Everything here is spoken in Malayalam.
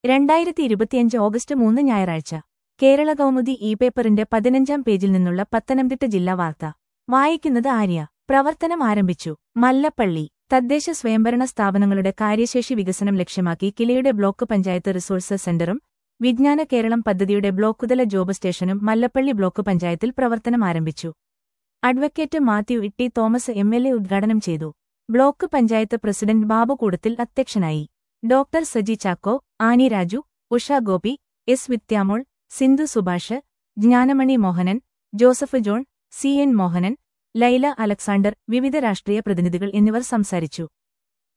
രണ്ടായിരത്തി ഇരുപത്തിയഞ്ച് ഓഗസ്റ്റ് മൂന്ന് ഞായറാഴ്ച കേരള കൗമുദി ഇ പേപ്പറിന്റെ പതിനഞ്ചാം പേജിൽ നിന്നുള്ള പത്തനംതിട്ട ജില്ലാ വാർത്ത വായിക്കുന്നത് ആര്യ പ്രവർത്തനം ആരംഭിച്ചു മല്ലപ്പള്ളി തദ്ദേശ സ്വയംഭരണ സ്ഥാപനങ്ങളുടെ കാര്യശേഷി വികസനം ലക്ഷ്യമാക്കി കിലയുടെ ബ്ലോക്ക് പഞ്ചായത്ത് റിസോഴ്സ് സെന്ററും വിജ്ഞാന കേരളം പദ്ധതിയുടെ ബ്ലോക്കുതല ജോബ് സ്റ്റേഷനും മല്ലപ്പള്ളി ബ്ലോക്ക് പഞ്ചായത്തിൽ പ്രവർത്തനം ആരംഭിച്ചു advocate Mathew Itty Thomas M L A ഉദ്ഘാടനം ചെയ്തു ബ്ലോക്ക് പഞ്ചായത്ത് പ്രസിഡന്റ് ബാബു കൂടത്തിൽ അധ്യക്ഷനായി doctor Saji Chacko Annie Raju Usha Gopi S Vithyamol Sindhu Subhash Jnanamani Mohanan Joseph John C N Mohanan Laila Alexander വിവിധ രാഷ്ട്രീയ പ്രതിനിധികൾ എന്നിവർ സംസാരിച്ചു